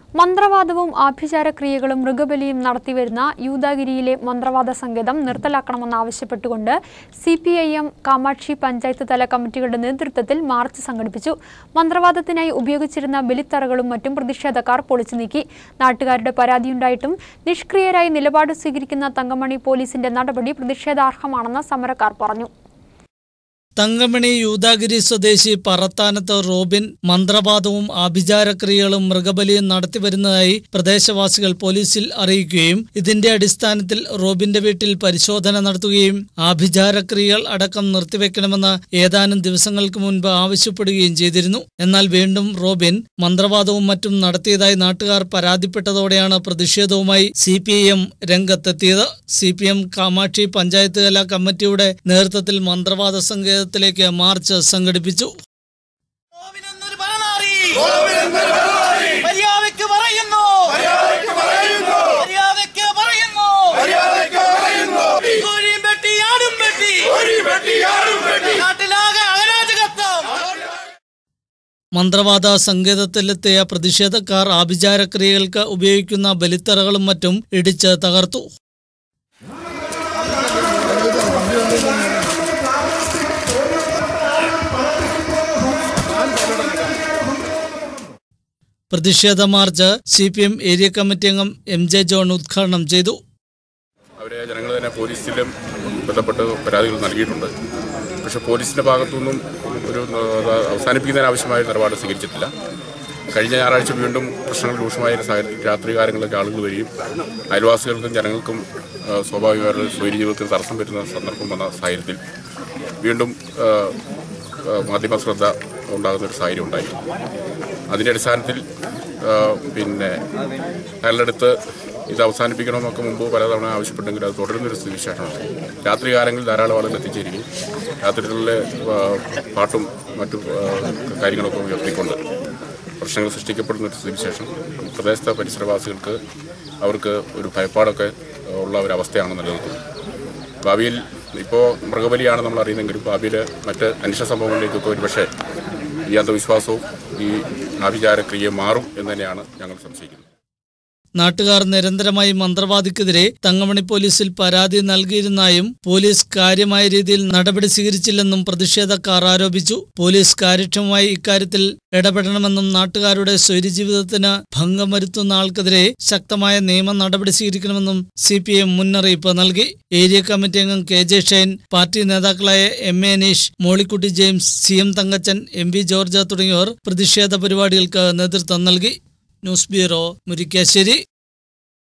മന്ത്രവാദവും ആഭിചാരക്രിയകളും മൃഗബലിയും നടത്തിവരുന്ന യൂദാഗിരിയിലെ മന്ത്രവാദ സങ്കേതം നിർത്തലാക്കണമെന്നാവശ്യപ്പെട്ടുകൊണ്ട് C P I M Kamakshi panchayat തല കമ്മിറ്റികളുടെ നേതൃത്വത്തിൽ മാർച്ച് സംഘടിപ്പിച്ചു മന്ത്രവാദത്തിനായി ഉപയോഗിച്ചിരുന്ന ബലിത്തറകളും മറ്റും പ്രതിഷേധക്കാർ പൊളിച്ചു നീക്കി നാട്ടുകാരുടെ പരാതിയുണ്ടായിട്ടും നിഷ്ക്രിയരായി നിലപാട് സ്വീകരിക്കുന്ന തങ്കമണി പോലീസിന്റെ നടപടി പ്രതിഷേധാർഹമാണെന്ന് സമരക്കാർ പറഞ്ഞു തങ്കമണി യൂദാഗിരി സ്വദേശി പറത്താനത്ത് റോബിൻ മന്ത്രവാദവും ആഭിചാരക്രിയകളും മൃഗബലിയും നടത്തിവരുന്നതായി പ്രദേശവാസികൾ പോലീസിൽ അറിയിക്കുകയും ഇതിന്റെ അടിസ്ഥാനത്തിൽ റോബിന്റെ വീട്ടിൽ പരിശോധന നടത്തുകയും ആഭിചാരക്രിയകൾ അടക്കം നിർത്തിവെക്കണമെന്ന് ഏതാനും ദിവസങ്ങൾക്ക് മുൻപ് ആവശ്യപ്പെടുകയും ചെയ്തിരുന്നു എന്നാൽ വീണ്ടും റോബിൻ മന്ത്രവാദവും മറ്റും നടത്തിയതായി നാട്ടുകാർ പരാതിപ്പെട്ടതോടെയാണ് പ്രതിഷേധവുമായി സി പി ഐ എം രംഗത്തെത്തിയത് C P M Kamakshi panchayat കലാ കമ്മിറ്റിയുടെ നേതൃത്വത്തിൽ മന്ത്രവാദ സങ്കേതത്തിലേക്ക് മാർച്ച് സംഘടിപ്പിച്ചു ഗോവിനെന്നൊരു ഭരണാറി. മര്യാദയ്ക്ക് പറയുന്നു മര്യാദയ്ക്ക് പറയുന്നു കോഴിയും വെട്ടി ആടും വെട്ടി നാട്ടിലാകെ അരാജകത്വം മന്ത്രവാദ സങ്കേതത്തിലെത്തിയ പ്രതിഷേധക്കാർ ആഭിചാരക്രിയകൾക്ക് ഉപയോഗിക്കുന്ന ബലിത്തറകളും മറ്റും ഇടിച്ച് തകർത്തു പ്രതിഷേധ march C P M area committee അംഗം എം ജെ ജോൺ ഉദ്ഘാടനം ചെയ്തു അവരെ ജനങ്ങൾ തന്നെ പോലീസിലും ബന്ധപ്പെട്ട് പരാതികൾ നൽകിയിട്ടുണ്ട് പക്ഷേ പോലീസിൻ്റെ ഭാഗത്തുനിന്നും ഒരു അത് അവസാനിപ്പിക്കുന്നതിന് ആവശ്യമായ നിലപാട് സ്വീകരിച്ചിട്ടില്ല കഴിഞ്ഞ ഞായറാഴ്ച വീണ്ടും പ്രശ്നങ്ങൾ രൂക്ഷമായ ഒരു സാഹചര്യത്തിൽ രാത്രി കാലങ്ങളിലൊക്കെ ആളുകൾ വരികയും അയൽവാസികൾക്കും ജനങ്ങൾക്കും ആ, സ്വാഭാവികമായിട്ടുള്ള സ്വൈര്യ ജീവിതത്തിന് തടസ്സം വരുന്ന സന്ദർഭം വന്ന സാഹചര്യത്തിൽ വീണ്ടും ആ, ആ, മാധ്യമ ശ്രദ്ധ ഉണ്ടാകുന്ന ഒരു സാഹചര്യം ഉണ്ടായി അതിൻ്റെ അടിസ്ഥാനത്തിൽ ആ, പിന്നെ അയാളുടെ അടുത്ത് ഇത് അവസാനിപ്പിക്കണമെന്നൊക്കെ മുമ്പ് പലതവണ ആവശ്യപ്പെട്ടെങ്കിൽ അത് തുടരുന്നൊരു സ്ഥിതിവിശേഷമാണ് രാത്രി കാലങ്ങളിൽ ധാരാളം ആളുകൾ എത്തിച്ചേരുകയും രാത്രികളിലെ ആ, പാട്ടും മറ്റു ആ, കാര്യങ്ങളൊക്കെ ഉയർത്തിക്കൊണ്ട് പ്രശ്നങ്ങൾ സൃഷ്ടിക്കപ്പെടുന്ന ഒരു സ്ഥിതിവിശേഷം പ്രദേശത്തെ പരിസരവാസികൾക്ക് അവർക്ക് ഒരു ഭയപ്പാടൊക്കെ ഉള്ള ഒരു അവസ്ഥയാണ് നിലനിൽക്കുന്നത് ഭാവിയിൽ ഇപ്പോൾ മൃഗബലിയാണ് നമ്മൾ അറിയുന്നെങ്കിലും ഭാവിയിൽ മറ്റ് അനിഷ്ട സംഭവങ്ങളിലേക്കൊക്കെ ഒരു പക്ഷേ ഈ അന്ധവിശ്വാസവും ഈ ആഭിചാരക്രിയയും മാറും എന്ന് തന്നെയാണ് ഞങ്ങൾ സംശയിക്കുന്നത് നാട്ടുകാർ നിരന്തരമായി മന്ത്രവാദിക്കെതിരെ തങ്കമണി പോലീസിൽ പരാതി നൽകിയിരുന്നായും പോലീസ് കാര്യമായ രീതിയിൽ നടപടി സ്വീകരിച്ചില്ലെന്നും പ്രതിഷേധക്കാർ ആരോപിച്ചു പോലീസ് കാര്യക്ഷമമായി ഇക്കാര്യത്തിൽ ഇടപെടണമെന്നും നാട്ടുകാരുടെ സ്വൈര്യജീവിതത്തിന് ഭംഗം വരുത്തുന്ന ആൾക്കെതിരെ ശക്തമായ നിയമ നടപടി സ്വീകരിക്കണമെന്നും സി പി എം മുന്നറിയിപ്പ് നൽകി ഏരിയ കമ്മിറ്റി അംഗം കെ ജെ ഷൈൻ പാർട്ടി നേതാക്കളായ M A Aneesh Mollykutty James C M Thankachan M V George തുടങ്ങിയവർ പ്രതിഷേധ പരിപാടികൾക്ക് നേതൃത്വം നൽകി ന്യൂസ് ബ്യൂറോ മുരിക്കാശ്ശേരി